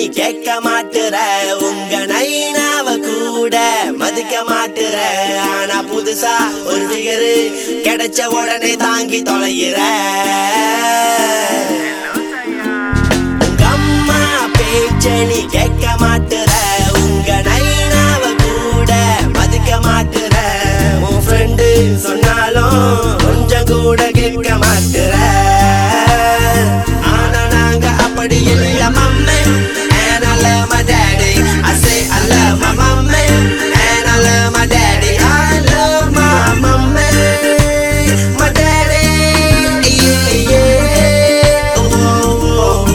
கேட்க மாட்டுற உங்க நைனாவ கூட மதிக்க மாட்டுற ஆனா புதுசா ஒரு ஃபிகரு கிடைச்ச உடனே தாங்கி தொலைகிற உங்க அம்மா பேச்ச நீ கேட்க மாட்டுற உங்க நைனாவ கூட மதிக்க மாட்டுற உன் ஃப்ரெண்டு சொன்னாலும் கொஞ்சம் கூட கேட்க மாட்டுற ஆனா நாங்க அப்படி இல்ல மம்மே and I love my daddy I say I love my mommy and I love my daddy I love my mommy my daddy yeah yeah oh, oh.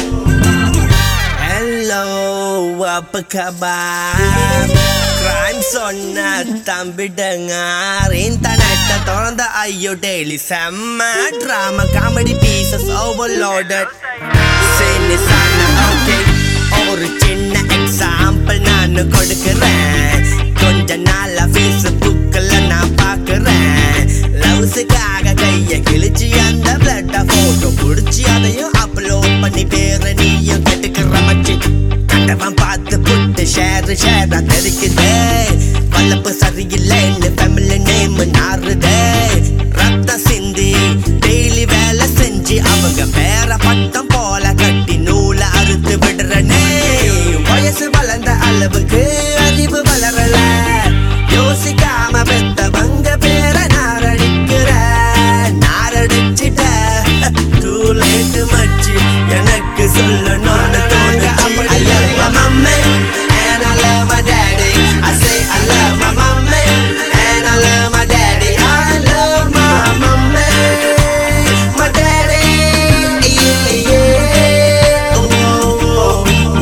Hello அப்ப கபார் கிரைம் சொன்ன தம்பிடுங்க இன்டர்நெட்டை திறந்த ஐயோ டெய்லி செம்ம ட்ராமா காமெடி பீசஸ் ஓவர்லோடட் சரி சான okay ஒரு சின்ன example நான் கொடுக்கிறேன் கொஞ்ச நாளா ஃபேஸ்புக்கில் நான் பார்க்குறேன் லவ்ஸுக்காக கையை கிழிச்சு அந்த பிளட்ட போட்டோ பிடிச்சி அதையும் அப்லோட் பண்ணி பேர நீயும் கெட்டுக்கிற மச்சி கண்டவன் பார்த்து புட்டு ஷேர் ஷேரா தெரிக்குதே வல்லப்பு சரியில்லைன்னு ஃபேமிலி நேம் நாறுதே ரத்தம் சிந்தி டெய்லி வேலை செஞ்சு அவங்க பேர பட்டம் போல கட்டி நூலை அறுத்து விடுறனே வயசு வளர்ந்த அளவுக்கு அறிவு வளரல யோசிக்காம பெத்தவங்க பேர நாரடிக்கிற நாரடிச்சிட்ட too late மச்சி எனக்கு சொல்லணும்னு தோணுச்சு I love my mommy and I love my daddy I say I love my mommy and I love my daddy I love my mommy my daddy yeah yeah oh, oh.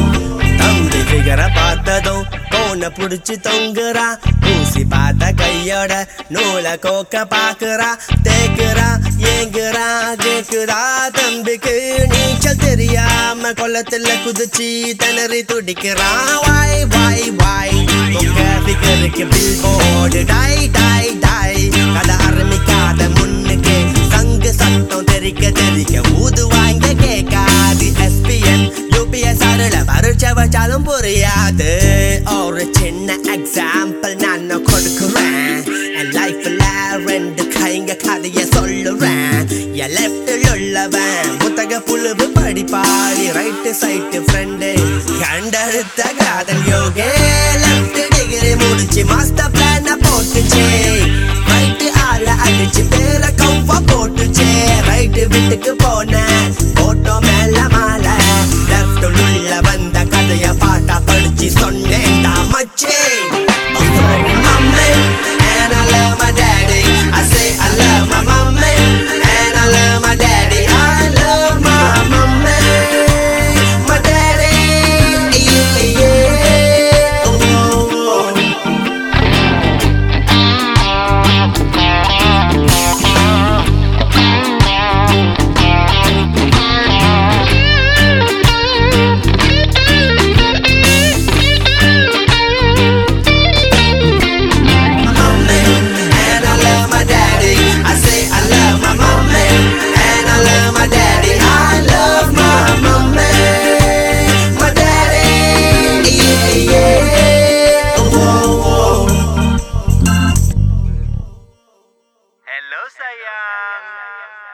தம்பி ஃபிகர பார்த்ததும் போன புடிச்சு தொங்குறா ஊசி பார்த்த கையோட நூலை கோக்க பாக்குறா தேக்குறா ஏங்குறா கேக்குறா தம்பிக்கு நீச்சல் தெரியாம குளத்துல குதிச்சு திணறி துடிக்கிறா வாய் வாய் வாய் உங்க ஃபிகருக்கு பில் போர்டு டை டை டை கதை ஆரம்பிக்காத முன்னுக்கு சங்கு சத்தம் தெரிக்க தெரிக்க ஊதுவாங்க கேட்காது எஸ்பிஎன் யூபிஎஸ் அருள பரீட்சை வச்சாலும் புரியாது ஒரு சின்ன எக்ஸாம்பிள் நான் கொடுக்குறேன் என் லைஃப்ல ரெண்டு கைங்க கதைய சொல்லுறேன் என் லெஃப்டில் உள்ளவன் புத்தக புழுவு படிப்பாடி ரைட்டு சைட்டு ஃப்ரெண்டு கண்டெடுத்த காதல் யோகே லெஃப்ட் டிகிரி முடிச்சு மாஸ்டர் பிளான போட்டுச்சே ரைட்டு ஆள அடிச்சு பேர கவ்வா போட்டுச்சே ரைட்டு வீட்டுக்கு போனேன் போட்டோ மேல மாலை லெஃப்ட் உள்ள வந்த கதைய பாட்டா படிச்சு சொன்னேன் மச்சே Mommy, and I love my daddy. I say I love my mommy, and I love my daddy. I love my mommy, my daddy. Yeah, yeah. Oh, oh. mommy, and I love my daddy. I say I love my mommy, and I love my daddy. I love my mommy, my daddy. Yeah, yeah. Oh, oh. Hello sayang